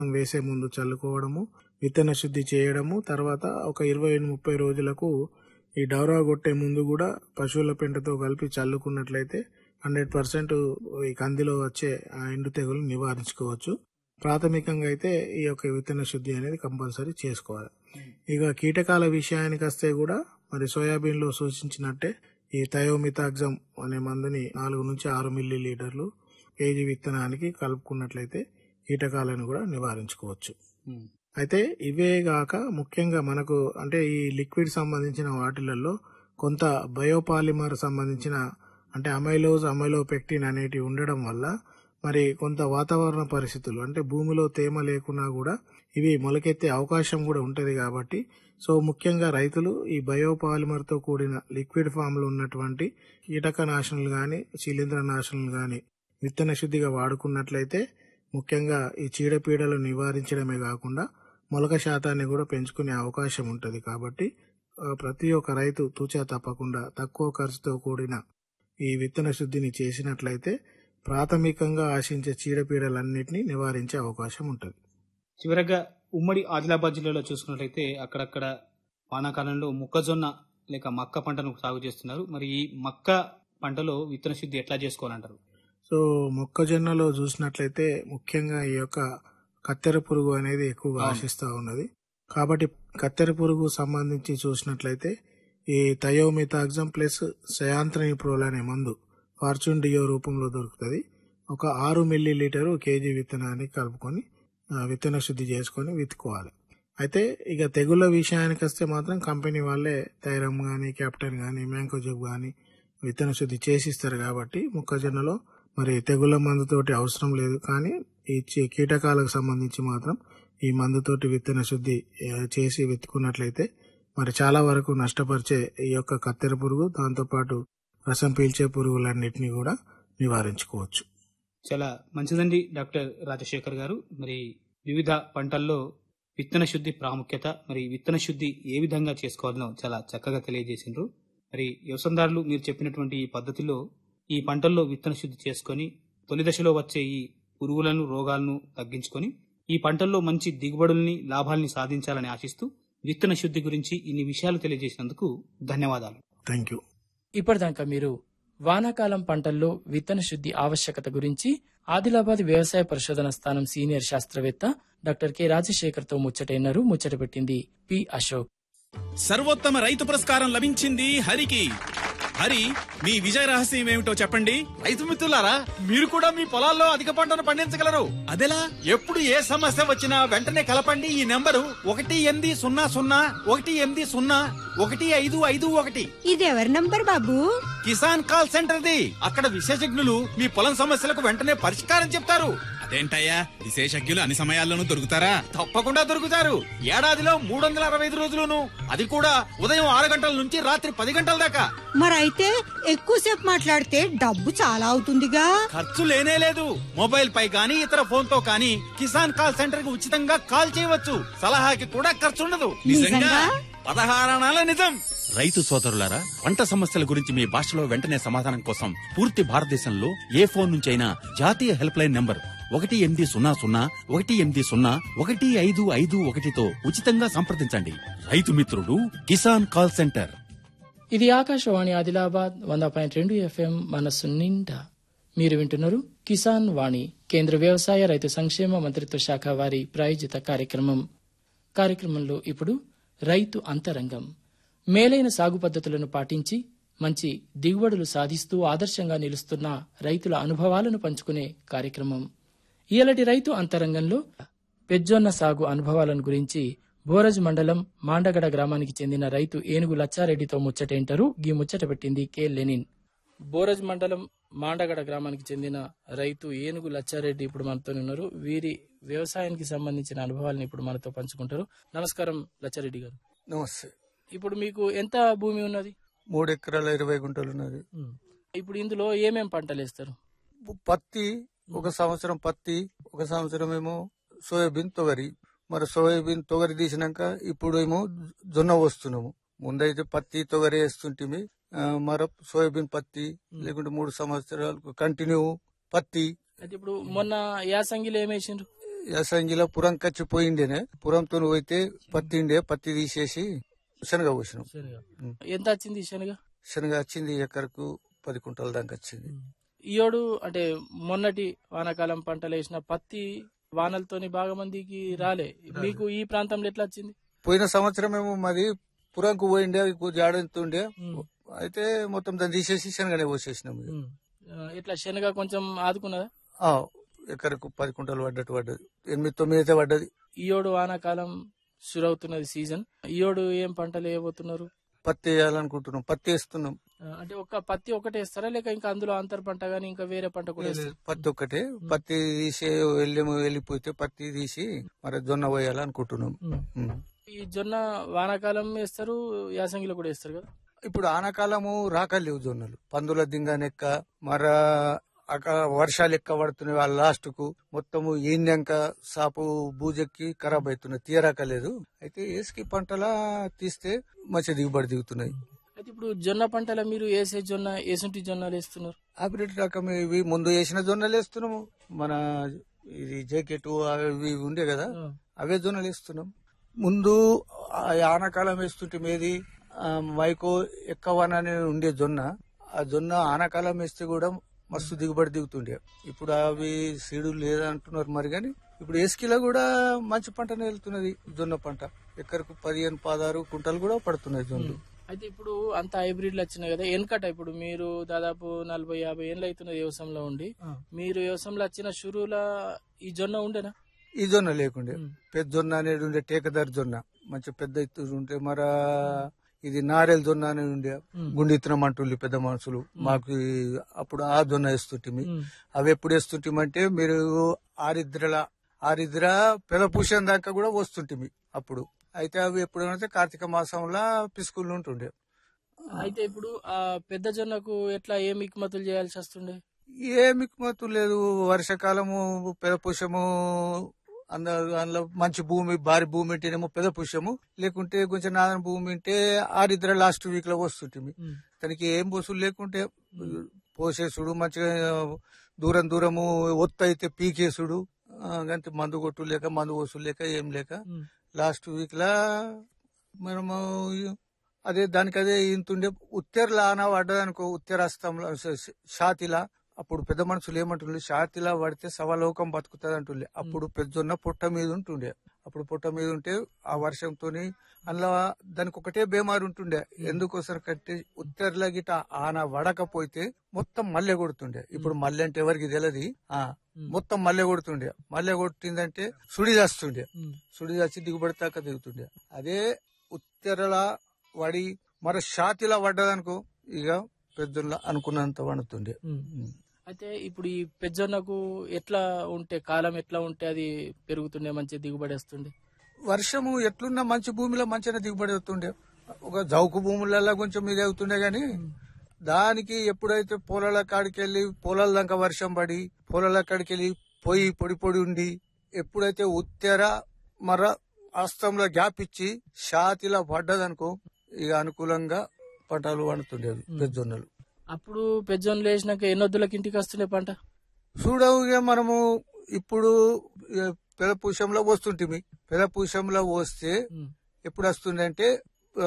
వేసే ముందు చల్లుకోవడము విత్తన శుద్ధి చేయడము తర్వాత ఒక ఇరవై ముప్పై రోజులకు ఈ డౌరా కొట్టే ముందు కూడా పశువుల పెంటతో కలిపి చల్లుకున్నట్లయితే హండ్రెడ్ పర్సెంట్ ఈ కందిలో వచ్చే ఆ ఎండు తెగులు నివారించుకోవచ్చు ప్రాథమికంగా అయితే ఈ యొక్క విత్తన శుద్ధి అనేది కంపల్సరీ చేసుకోవాలి ఇక కీటకాల విషయానికి వస్తే కూడా మరి సోయాబీన్ లో సూచించినట్టే ఈ థయోమితాగ్జమ్ అనే మందుని నాలుగు నుంచి ఆరు మిల్లీ లీటర్లు కేజీ విత్తనానికి కలుపుకున్నట్లయితే కీటకాలను కూడా నివారించుకోవచ్చు అయితే ఇవే గాక ముఖ్యంగా మనకు అంటే ఈ లిక్విడ్ సంబంధించిన వాటిలలో కొంత బయోపాలిమర్ సంబంధించిన అంటే అమైలోజ్ అమైలోపెక్టిన్ అనేటివి ఉండడం వల్ల మరి కొంత వాతావరణ పరిస్థితులు అంటే భూమిలో తేమ లేకున్నా కూడా ఇవి మొలకెత్తే అవకాశం కూడా ఉంటది కాబట్టి సో ముఖ్యంగా రైతులు ఈ బయోపాలిమర్ తో కూడిన లిక్విడ్ ఫామ్ లో ఉన్నటువంటి కీటక నాశనలు గాని శిలీంద్ర నాశనలు గాని విత్తన శుద్ధిగా వాడుకున్నట్లయితే ముఖ్యంగా ఈ చీడపీడలు నివారించడమే కాకుండా మొలక శాతాన్ని కూడా పెంచుకునే అవకాశం ఉంటుంది కాబట్టి ఆ, ప్రతి ఒక్క రైతు తూచా తప్పకుండా తక్కువ ఖర్చుతో కూడిన ఈ విత్తన శుద్ధిని చేసినట్లయితే ప్రాథమికంగా ఆశించే చీడపీడలన్నింటినీ నివారించే అవకాశం ఉంటుంది చివరగా ఉమ్మడి ఆదిలాబాద్ జిల్లాలో చూసుకున్నట్లయితే అక్కడక్కడ వానాకాలంలో మొక్కజొన్న లేక మక్క పంటను సాగు చేస్తున్నారు మరి ఈ మక్క పంటలో విత్తన శుద్ధి ఎట్లా చేసుకోవాలంటారు సో మొక్కజొన్నలో చూసినట్లయితే ముఖ్యంగా ఈ యొక్క కత్తెర పురుగు అనేది ఎక్కువగా అవును. ఆశిస్తూ ఉన్నది కాబట్టి కత్తెర పురుగు సంబంధించి చూసినట్లయితే ఈ థయోమితాగ్జం ప్లస్ సయాంత్రని ప్రోల్ అనే మందు ఫార్చ్యూన్ డియో రూపంలో దొరుకుతుంది ఒక ఆరు మిల్లీ లీటరు కేజీ విత్తనాన్ని కలుపుకొని ఆ, విత్తన శుద్ధి చేసుకొని విత్తుకోవాలి అయితే ఇక తెగుళ్ళ విషయానికి వస్తే మాత్రం కంపెనీ వాళ్ళే థైరమ్ కానీ క్యాప్టెన్ కానీ మ్యాంకోజబ్ కానీ విత్తన శుద్ధి చేసిస్తారు కాబట్టి మొక్కజొన్నలో మరి తెగుళ్ళ మందుతోటి అవసరం లేదు కానీ ఈ చి- కీటకాలకు సంబంధించి మాత్రం ఈ మందుతోటి విత్తన శుద్ధి ఆ, చేసి విత్తుకున్నట్లయితే మరి చాలా వరకు నష్టపరిచే ఈ యొక్క కత్తెర పురుగు దాంతోపాటు రసం పీల్చే పురుగులన్నిటినీ కూడా నివారించుకోవచ్చు చాలా మంచిదండి డాక్టర్ రాజశేఖర్ గారు మరి వివిధ పంటల్లో విత్తన శుద్ధి ప్రాముఖ్యత మరి విత్తన శుద్ధి ఏ విధంగా చేసుకోవాలో చాలా చక్కగా తెలియజేసిండ్రు మరి వ్యవసాయదారులు మీరు చెప్పినటువంటి ఈ పద్ధతిలో ఈ పంటల్లో విత్తన శుద్ధి చేసుకొని తొలి దశలో వచ్చే ఈ పురుగులను రోగాలను తగ్గించుకొని ఈ పంటల్లో మంచి దిగుబడుల్ని లాభాల్ని సాధించాలని ఆశిస్తూ విత్తన శుద్ధి గురించి ఇన్ని విషయాలు తెలియజేసినందుకు ధన్యవాదాలు థ్యాంక్ యూ ఇప్పటిదాకా మీరు వానాకాలం పంటల్లో విత్తన శుద్ధి ఆవశ్యకత గురించి ఆదిలాబాద్ వ్యవసాయ పరిశోధన స్థానం సీనియర్ శాస్త్రవేత్త డాక్టర్ కె రాజశేఖర్ తో ముచ్చటైనారు ముచ్చట పెట్టింది పి అశోక్ సర్వోత్తమ రైతు పురస్కారం లభించింది హరికి హరి మీ విజయ రహస్యం ఏమిటో చెప్పండి రైతు మిత్రులారా మీరు కూడా మీ పొలాల్లో అధిక పంటను పండించగలరు అదెలా ఎప్పుడు ఏ సమస్య వచ్చినా వెంటనే కలపండి ఈ నెంబరు ఒకటి ఎనిమిది సున్నా సున్నా ఒకటి ఎనిమిది సున్నా ఒకటి ఐదు ఐదు ఒకటి ఇది ఎవరి నంబర్ బాబు కిసాన్ కాల్ సెంటర్ ది అక్కడ విశేషజ్ఞులు మీ పొలం సమస్యలకు వెంటనే పరిష్కారం చెప్తారు అదేంటయ్యా విశేషజ్ఞులు అన్ని సమయాల్లోనూ దొరుకుతారా తప్పకుండా దొరుకుతారు ఏడాదిలో మూడు వందల అరవై ఐదు రోజులును అది కూడా ఉదయం ఆరు గంటల నుంచి రాత్రి పది గంటల దాకా మరైతే ఎక్కువసేపు మాట్లాడితే డబ్బు చాలా అవుతుందిగా ఖర్చు లేనే లేదు మొబైల్ పై గానీ ఇతర ఫోన్ తో కానీ కిసాన్ కాల్ సెంటర్ కి ఉచితంగా కాల్ చేయవచ్చు సలహాకి కూడా ఖర్చు ఉండదు నిజంగా? పదహారణాల నిజం రైతు సోదరులారా పంట సమస్యల గురించి మీ భాషలో వెంటనే సమాధానం కోసం పూర్తి భారతదేశంలో ఏ ఫోన్ నుంచైనా జాతీయ హెల్ప్ లైన్ నంబర్ ఒకటి ఎనిమిది సున్నా సున్నా ఒకటి ఎనిమిది సున్నా ఒకటి ఐదు ఐదు ఒకటితో ఉచితంగా సంప్రదించండి రైతు మిత్రుడు కిసాన్ కాల్ సెంటర్ ఇది ఆకాశవాణి ఆదిలాబాద్ వంద పాయింట్ రెండు ఎఫ్ఎం మనస్సు నిండా మీరు వింటున్నారు కిసాన్ వాణి కేంద్ర వ్యవసాయ రైతు సంక్షేమ మంత్రిత్వ శాఖ వారి ప్రాయోజిత కార్యక్రమం కార్యక్రమంలో ఇప్పుడు రైతు అంతరంగం మేలైన సాగు పద్ధతులను పాటించి మంచి దిగుబడులు సాధిస్తూ ఆదర్శంగా నిలుస్తున్న రైతుల అనుభవాలను పంచుకునే కార్యక్రమం ఇయలటి రైతు అంతరంగంలో పెజ్జొన్న సాగు అనుభవాలను గురించి బోరజ్ మండలం మాండగడ గ్రామానికి చెందిన రైతు ఏనుగు లచ్చారెడ్డితో ముచ్చటేంటారు గీ ముచ్చట పెట్టింది కె లెనిన్ బోరజ్ మండలం మాండగడ గ్రామానికి చెందిన రైతు ఏనుగు లచ్చారెడ్డి ఇప్పుడు మనతో ఉన్నారు వీరి వ్యవసాయానికి సంబంధించిన అనుభవాలను ఇప్పుడు మనతో పంచుకుంటారు నమస్కారం లచ్చారెడ్డి గారు నమస్తే ఇప్పుడు మీకు ఎంత భూమి ఉన్నది మూడు ఎకరాల ఇరవై గుంటలు ఉన్నది ఇప్పుడు ఇందులో ఏమేం పంటలు వేస్తారు పత్తి ఒక సంవత్సరం పత్తి ఒక సంవత్సరం ఏమో సోయాబీన్ తొగరి మరి సోయాబీన్ తొగరి తీసినాక ఇప్పుడు ఏమో జొన్న వస్తున్నాము ముందైతే పత్తి తొగరి వేస్తుంటిమి ఆ, మరి సోయాబీన్ పత్తి లేకుంటే మూడు సంవత్సరాలకు కంటిన్యూ పత్తి అయితే ఇప్పుడు మొన్న యాసంగిలో ఏమేసిండ్రు యాసంగిలో పురం కచ్చి పోయిండేనే పురంతో పోయితే పత్తి ఉండే పత్తి తీసేసి శనగ పోసినాం ఉం. ఎంత వచ్చింది శనగ శనగ వచ్చింది ఎకరకు పది కుంటల దాకా వచ్చింది ఈయోడు అంటే మొన్నటి వానాకాలం పంటలు వేసిన పత్తి వానలతోని బాగా మందికి రాలే మీకు ఈ ప్రాంతంలో ఎట్లా వచ్చింది పోయిన సంవత్సరం ఏమో మరి పురంకు పోయిండే జాడంతుండే అయితే మొత్తం దాన్ని తీసేసి శనగనే పోసేసినాం ఇక. ఆ, ఇట్లా శనగ కొంచెం ఆదుకున్నదా ఆ, ఎకరకు పది కుంటలు పడ్డట్టు పడ్డది ఎనిమిది తొమ్మిది అయితే పడ్డది ఈయోడు వానాకాలం సురవుతున్నది సీజన్ ఈయోడు ఏం పంటలు వేయబోతున్నారు పత్తి వేయాలనుకుంటున్నాం పత్తి వేస్తున్నాం ఆ, అంటే ఒక్క పత్తి ఒకటే వేస్తారా లేక ఇంకా అందులో అంతర్ పంట గానీ ఇంకా వేరే పంట కూడా వేస్తారా? పత్తి ఒక్కటే పత్తి తీసి వెళ్ళి వెళ్ళిపోతే పత్తి తీసి మరి జొన్న పోయాలనుకుంటున్నాం ఉం. ఈ జొన్న వానాకాలం వేస్తారు యాసంగిలో కూడా వేస్తారు కదా ఇప్పుడు ఆనకాలము రాకలేవు జొన్నలు పందుల దింగనెక్క మర అక- వర్షాలు ఎక్క పడుతున్నాయి వాళ్ళ లాస్ట్ కు మొత్తము ఈన్యంక సాపు బూజెక్కి ఖరాబ్ అవుతున్నాయి తీయరాకలేదు అయితే ఏసుకి పంటల తీస్తే మంచి దిగుబడి దిగుతున్నాయి అయితే ఇప్పుడు జొన్న పంటల మీరు వేసే జొన్న ఏసుంటి జొన్నలు వేస్తున్నారు హైబ్రిడ్ రకం ఇవి ముందు వేసిన జొన్నలు వేస్తున్నాము మన ఇది జాకెట్ అవి ఇవి ఉండే కదా అవే జొన్నలు వేస్తున్నాం ముందు ఆ ఆనకాలం వేస్తుంటే మేది ఆ, మైకో ఎక్కవన అని ఉండే జొన్న ఆ జొన్న ఆనకాలం వేస్తే కూడా మస్తు దిగుబడి దిగుతుండే ఇప్పుడు అవి సీడు లేదంటున్నారు మరి కానీ ఇప్పుడు ఏస్కిలో కూడా మంచి పంటనే వెళ్తున్నది జొన్న పంట ఎక్కడికి పదిహేను పదహారు కుంటలు కూడా పడుతున్నాయి జొన్నలు అయితే ఇప్పుడు అంత హైబ్రిడ్లు వచ్చినాయి కదా వెనకట ఇప్పుడు మీరు దాదాపు నలభై యాభై ఏళ్ళు అవుతున్నది వ్యవసాయంలో ఉండి మీరు వ్యవసాయంలో వచ్చిన షురుల ఈ జొన్న ఉండేనా ఈ జొన్న లేకుండే పెద్ద జొన్న అనేది ఉండే టేకదారి జొన్న మంచి పెద్ద ఎత్తు ఉంటే మరి ఇది నారేల్ జొన్న అనేది ఉండే గుండి ఇత్తనం అంటుండే పెద్ద మనుషులు మాకు ఈ- అప్పుడు ఆ జొన్న వేస్తుంటిమి అవి ఎప్పుడు వేస్తుంటిమంటే మీరు ఆరిద్రల ఆరిద్ర పెదపూషన్ దాకా కూడా వస్తుంటిమి అప్పుడు అయితే అవి ఎప్పుడు అంటే కార్తీక మాసంలో పిసుకులు ఉంటుండే అయితే ఇప్పుడు ఆ పెద్ద జొన్నకు ఎట్లా ఏ మిక్మతులు చేయాల్సి వస్తుండే ఏ మిక్మతు లేదు వర్షాకాలము పెదపుషము అంద అందులో మంచి భూమి భారీ భూమి ఉంటేనేమో పెదపుషము లేకుంటే కొంచెం నాదన భూమి ఉంటే ఆరిద్ర లాస్ట్ వీక్ లో వస్తుంటుంది తనకి ఏం బొసులు లేకుంటే పోసేసుడు మంచిగా దూరం దూరము ఒత్తు అయితే పీకేసుడు ఆ, గంతే మందు కొట్టు లేక మందు వసూలు లేక ఏం లేక లాస్ట్ వీక్ లా మనము అదే దానికి అదే ఇంతుండే ఉత్తెరల ఆన పడ్డదనుకో ఉత్తరాస్తంలో షాతిలా అప్పుడు పెద్ద మనుషులు ఏమంటుండే షాతిలా పడితే సవలోకం బతుకుతుంది అంటుండే అప్పుడు పెద్దొన్న పొట్ట మీద ఉంటుండే అప్పుడు పొట్ట మీద ఉంటే ఆ వర్షంతోని అందులో దానికి ఒకటే బేమారు ఉంటుండే ఎందుకోసం కంటే ఉత్తర్ల గిట ఆన వడకపోతే మొత్తం మల్లె కొడుతుండే ఇప్పుడు మల్లె అంటే ఎవరికి తెలియదు ఆ మొత్తం మల్లె కొడుతుండే మల్లె కొట్టిందంటే సుడి చేస్తుండే సుడి చేసి దిగుబడి దాకా దిగుతుండే అదే ఉత్తరల వడి మరి షాతిలా పడ్డదనుకో ఇక పెద్దల అనుకున్నంత వండుతుండే అయితే ఇప్పుడు ఈ పెద్దజొన్నకు ఎట్లా ఉంటే కాలం ఎట్లా ఉంటే అది పెరుగుతుండే మంచి దిగుబడి వస్తుండే వర్షము ఎట్లున్నా మంచి భూమిలో మంచిగా దిగుబడి అవుతుండే ఒక జౌకు భూములలో కొంచెం ఇది అవుతుండే గాని దానికి ఎప్పుడైతే పొలాల కాడికి వెళ్ళి పొలాల దాకా వర్షం పడి పొలాల కాడికి వెళ్ళి పొయ్యి పొడి పొడి ఉండి ఎప్పుడైతే ఉత్తెర మర అస్తంలో గ్యాప్ ఇచ్చి షాతిలా పడ్డదనుకో ఇక అనుకూలంగా పంటలు పండుతుండేవి పెద్దొన్నలు అప్పుడు పెద్దజొన్నలు వేసినాక ఎన్నొద్దులకి ఇంటికి వస్తుండే పంట చూడవు ఇక మనము ఇప్పుడు ఇక పెదపూషంలో వస్తుంటిమి పెదపూషంలో వస్తే ఎప్పుడు వస్తుందంటే ఆ,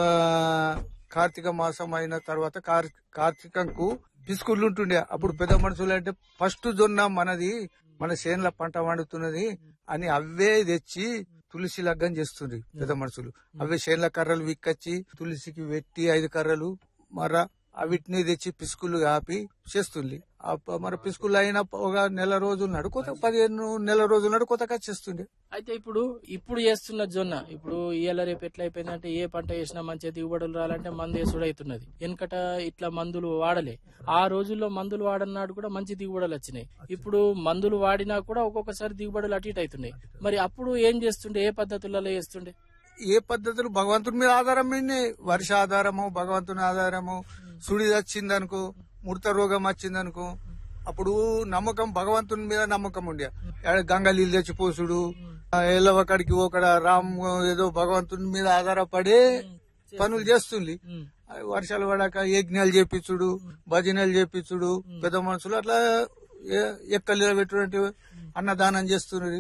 కార్తీక మాసం అయిన తర్వాత కార్- కార్తీకంకు పిసుకుళ్ళు ఉంటుండే అప్పుడు పెద్ద మనుషులు అంటే ఫస్ట్ జొన్న మనది మన చేనుల పంట వండుతున్నది అని అవే తెచ్చి తులసి లగ్గం చేస్తుంది పెద్ద మనుషులు అవే చేనుల కర్రలు విక్కచ్చి తులసికి పెట్టి ఐదు కర్రలు మర అవిటిని తెచ్చి పిసుకులు కాపి చేస్తుంది ఆ ప- మరి పిసుకులు అయిన ఒక నెల రోజులు నడుకోత పదిహేను నెల రోజులు నడుకోతగా చేస్తుండే అయితే ఇప్పుడు ఇప్పుడు చేస్తున్న జొన్న ఇప్పుడు ఇయ్యాల రేపు ఎట్లా అయిపోయిందంటే ఏ పంట వేసినా మంచిగా దిగుబడులు రాలంటే మందు వేసుడు అవుతున్నది వెనకట ఇట్లా మందులు వాడలే ఆ రోజుల్లో మందులు వాడన్నాడు కూడా మంచి దిగుబడులు వచ్చినాయి ఇప్పుడు మందులు వాడినా కూడా ఒక్కొక్కసారి దిగుబడులు అటు ఇటు అవుతున్నాయి మరి అప్పుడు ఏం చేస్తుండే ఏ పద్ధతులలో చేస్తుండే ఏ పద్ధతులు భగవంతుని మీద ఆధారం మీదనే వర్ష ఆధారము భగవంతుని ఆధారము సుడి వచ్చిందనుకో ముడత రోగం వచ్చిందనుకో అప్పుడు నమ్మకం భగవంతుని మీద నమ్మకం ఉండే ఆడ గంగ నీళ్ళు తెచ్చిపోసుడు ఎల్లవ కాడికి ఒకడ రామ్ ఏదో భగవంతుని మీద ఆధారపడే పనులు చేస్తుంది వర్షాలు పడాక యజ్ఞాలు చేపించుడు భజనలు చేపించుడు పెద్ద మనుషులు అట్లా ఎక్కలు పెట్టుకుంటే అన్నదానం చేస్తున్నది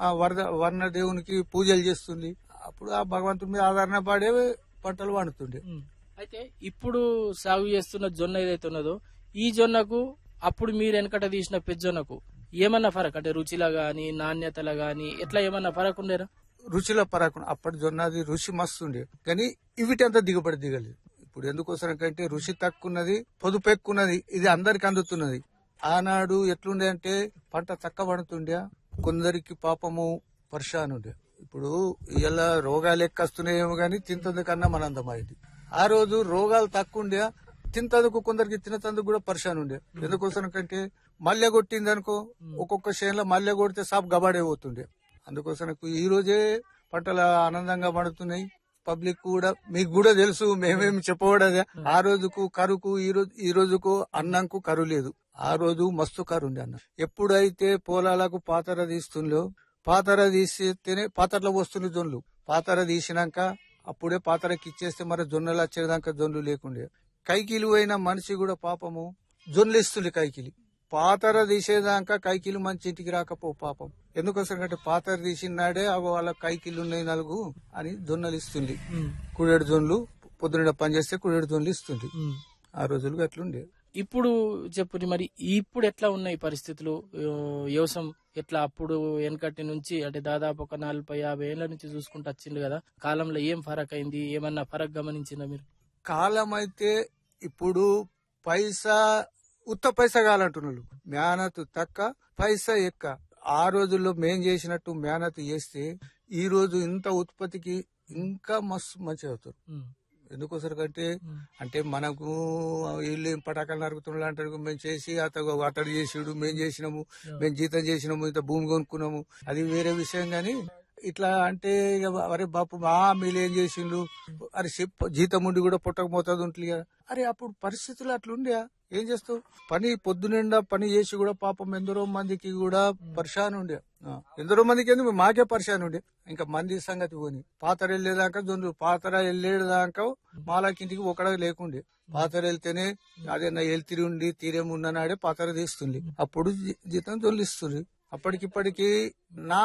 ఆ వరద వర్ణ దేవునికి పూజలు చేస్తుంది అప్పుడు ఆ భగవంతుడి మీద ఆధారణ పడే పంటలు పండుతుండే అయితే ఇప్పుడు సాగు చేస్తున్న జొన్న ఏదైతే ఉన్నదో ఈ జొన్నకు అప్పుడు మీరు వెనకట తీసిన పెజ్జొన్నకు ఏమన్నా ఫరక్ అంటే రుచిలా గాని నాణ్యతలా గాని ఎట్లా ఏమన్నా ఫరక్ ఉండేరా రుచిలో పరాకుండా అప్పటి జొన్నది రుచి మస్తు ఉండే కానీ ఇవిటి అంత దిగుబడి దిగలేదు ఇప్పుడు ఎందుకోసం కంటే రుచి తక్కున్నది పొదుపు ఎక్కున్నది ఇది అందరికి అందుతున్నది ఆనాడు ఎట్లుండే అంటే పంట తక్కువ పడుతుండే కొందరికి పాపము పరిశాన్ ఉండే ఇప్పుడు ఇలా రోగాలు ఎక్కస్తున్నాయేమో గానీ తింటుంది కన్నా మనందమైంది ఆ రోజు రోగాలు తక్కువ ఉండే తింతందుకు కొందరికి తినతందుకు కూడా పరిశాన్ ఉండే ఎందుకోసం కంటే మల్లె కొట్టింది అనుకో ఒక్కొక్క చేనులో మల్లె కొడితే సాప్ గబాడే పోతుండే అందుకోసం ఈ రోజే పంటలు ఆనందంగా పడుతున్నాయి పబ్లిక్ కూడా మీకు కూడా తెలుసు మేమేమి చెప్పకూడదు ఆ రోజుకు కరుకు ఈ రోజు ఈ రోజుకు అన్నంకు కరు లేదు ఆ రోజు మస్తు కరు ఉండే అన్న ఎప్పుడైతే పొలాలకు పాతర తీస్తుందో పాతర తీస్తేనే పాతరలో వస్తుంది జొన్లు పాతర తీసినాక అప్పుడే పాతరకి ఇచ్చేస్తే మరి జొన్నలు వచ్చేదాకా జొన్లు లేకుండే కైకిలు అయిన మనిషి కూడా పాపము జొన్లు ఇస్తుంది కైకిలి పాతర తీసేదాకా కైకిలు మంచి ఇంటికి రాకపో పాపం ఎందుకోసం అంటే పాతర తీసినాడే అవి వాళ్ళ కైకిలు ఉన్నాయి నలుగు అని జొన్నలు ఇస్తుంది కుడేడు జొన్లు పొద్దున పని చేస్తే కుడేడు జొన్లు ఇస్తుంది ఆ రోజులు అట్లుండే ఇప్పుడు చెప్పు మరి ఇప్పుడు ఎట్లా ఉన్నాయి పరిస్థితులు ఆ, వ్యవసాయం ఎట్లా అప్పుడు వెనకటి నుంచి అంటే దాదాపు ఒక నలభై యాభై ఏళ్ల నుంచి చూసుకుంటూ వచ్చింది కదా కాలంలో ఏం ఫరక్ అయింది ఏమన్నా ఫరక్ గమనించిందా మీరు కాలం అయితే ఇప్పుడు పైసా ఉత్త పైసా కావాలంటున్నారు మేనత్ తక్క పైసా ఎక్క ఆ రోజుల్లో మేం చేసినట్టు మేనత్ చేస్తే ఈ రోజు ఇంత ఉత్పత్తికి ఇంకా మస్తు మంచి అవుతారు ఎందుకోసం కంటే అంటే మనకు వీళ్ళు ఏం పటాకాలు నరుకుతున్నారు అంటారు మేము చేసి అతడు అతడు చేసాడు మేము చేసినాము మేము జీతం చేసినాము ఇంత భూమి కొనుక్కున్నాము అది వేరే విషయం గాని ఇట్లా అంటే ఇక అరే బాపు మా మీరు ఏం చేసిండు అరే చెప్ప జీతం ఉండి కూడా పుట్టకపోతుంది ఉంటుంది కదా అరే అప్పుడు పరిస్థితులు అట్లుండే ఏం చేస్తావు పని పొద్దునిండా పని చేసి కూడా పాపం ఎందరో మందికి కూడా పరిశాన్ ఉండే ఆ, ఎందరో మందికి ఎందుకు మాకే పరిశాన్ ఉండే ఇంకా మంది సంగతి పోని పాతర వెళ్ళేదాకా జొన్ను పాతర వెళ్ళేదాకా మాలాకింటికి ఒకడ లేకుండే పాతర వెళ్తేనే అదే నా ఎల్తిరి ఉండి తీరేం ఉన్ననాడే పాతర తీస్తుంది అప్పుడు జీ- జీతం జొల్లు ఇస్తుంది అప్పటికిప్పటికి నా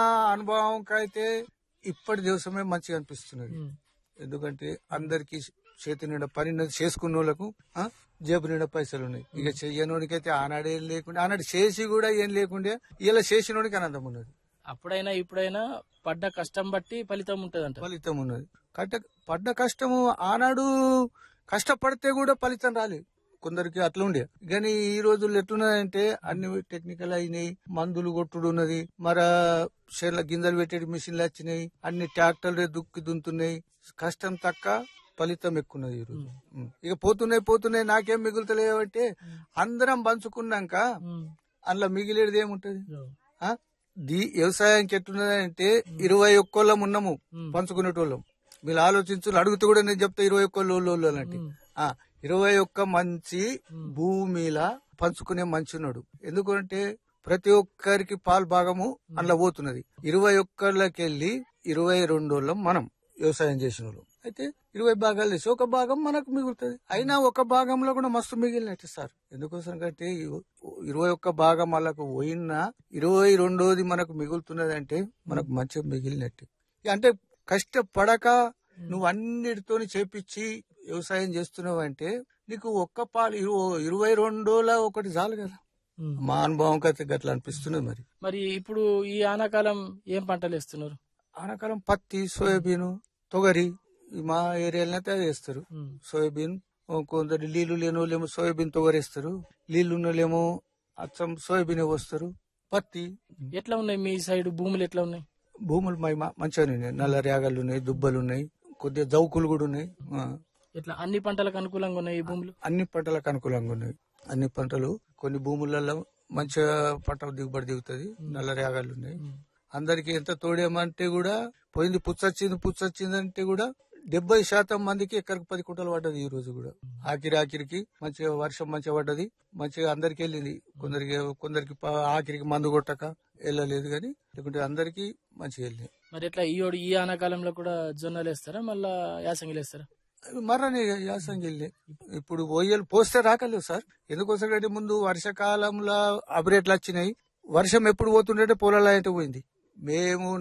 అనుభవంకైతే ఇప్పటి దివసమే మంచిగా అనిపిస్తున్నది ఎందుకంటే అందరికి చేతి నిండా పని ఉన్నది చేసుకున్న వాళ్ళకు ఆ, జేబు నిండా పైసలు ఉన్నాయి ఇక చెయ్యనోడికైతే ఆనాడే ఏం లేకుండా ఆనాడు చేసి కూడా ఏం లేకుండే ఇలా చేసినోడికి ఆనందం ఉన్నది అప్పుడైనా ఇప్పుడైనా పడ్డ కష్టం బట్టి ఫలితం ఉంటదంట ఫలితం ఉన్నది కట్ట పడ్డ కష్టము ఆనాడు కష్టపడితే కూడా ఫలితం రాలేదు కొందరికి అట్లా ఉండే కానీ ఈ రోజుల్లో ఎట్లున్నదంటే అన్ని టెక్నికల్ అయినాయి మందులు కొట్టుడు ఉన్నది మర షేర్ల గింజలు పెట్టే మిషన్లు వచ్చినాయి అన్ని ట్రాక్టర్లు దుక్కి దున్తున్నాయి కష్టం తక్క ఫలితం ఎక్కున్నది ఈ రోజు ఉం. ఇక పోతున్నాయి పోతున్నాయి నాకేం మిగులుతలేవు అంటే అందరం పంచుకున్నాక అందులో మిగిలేది ఏముంటది ఆ? దీ వ్యవసాయానికి ఎట్టున్నదంటే ఇరవై ఒక్కోళ్ళం ఉన్నాము పంచుకునేటోళ్ళం మీరు ఆలోచించు అడుగుతూ కూడా నేను చెప్తా ఇరవై ఒక్క అంటే ఆ ఇరవై ఒక్క మంచి భూమిలా పంచుకునే మంచి ఉన్నాడు ఎందుకంటే ప్రతి ఒక్కరికి పాలు భాగము అందులో పోతున్నది ఇరవై ఒక్కళ్ళకెళ్ళి ఇరవై రెండోళ్ళం మనం వ్యవసాయం చేసిన వాళ్ళం అయితే ఇరవై భాగాలు చేసి ఒక భాగం మనకు మిగులుతుంది అయినా ఒక భాగంలో కూడా మస్తు మిగిలినట్టు సార్ ఎందుకోసం కంటే ఇ- ఇరవై ఒక్క భాగం వాళ్ళకు పోయినా ఇరవై రెండోది మనకు మిగులుతున్నది అంటే మనకు మంచిగా మిగిలినట్టు అంటే కష్టపడక నువ్వు అన్నిటితోని చేపించి వ్యవసాయం చేస్తున్నావు అంటే నీకు ఒక్క పాలు ఇరు- ఇరవై రెండోలా ఒకటి చాలు కదా మా అనుభవం అయితే గట్లా అనిపిస్తున్నది మరి మరి ఇప్పుడు ఈ ఆనాకాలం ఏం పంటలు వేస్తున్నారు ఆనకాలం పత్తి సోయాబీన్ తొగరి ఈ మా ఏరియాలో అయితే అది వేస్తారు సోయాబీన్ ఓ కొందరు నీళ్లు లేని వాళ్ళేమో సోయాబీన్ తొగరేస్తారు నీళ్లు ఉన్న వాళ్ళేమో అచ్చం సోయాబీన్ వస్తారు పత్తి ఎట్లా ఉన్నాయి మీ సైడ్ భూములు ఎట్లా ఉన్నాయి భూములు మై మంచిగానే ఉన్నాయి నల్ల రేగలు ఉన్నాయి దుబ్బలు ఉన్నాయి కొద్దిగా జౌకులు కూడా ఉన్నాయి ఆ. ఎట్లా అన్ని పంటలకు అనుకూలంగా ఉన్నాయి ఈ భూములు అన్ని పంటలకు అనుకూలంగా ఉన్నాయి అన్ని పంటలు కొన్ని భూములలో మంచిగా పంట దిగుబడి దిగుతుంది నల్ల రేగాలు ఉన్నాయి అందరికి ఎంత తోడేమంటే కూడా పోయింది పుచ్చొచ్చింది పుచ్చొచ్చింది అంటే కూడా డెబ్బై శాతం మందికి ఎక్కడికి పది కుంటలు పడ్డది ఈ రోజు కూడా ఆఖరి ఆఖరికి మంచిగా వర్షం మంచిగా పడ్డది మంచిగా అందరికి వెళ్ళింది కొందరికి కొందరికి ప- ఆఖరికి మందు కొట్టక వెళ్ళలేదు కానీ లేకుంటే అందరికి మంచిగా వెళ్ళింది మరి ఎట్లా ఈ ఓడి- ఈ ఆనాకాలంలో కూడా జొన్నలు వేస్తారా మళ్ళా యాసంగిలు వేస్తారా మరని యాసంగి వెళ్ళి ఇప్పుడు ఓయ్యలు పోస్తే రాకలేవు సార్ ఎందుకోసం అంటే ముందు వర్షాకాలంలో అబరేట్లు వచ్చినాయి వర్షం ఎప్పుడు పోతుండే పొలాలు అయితే పోయింది మేము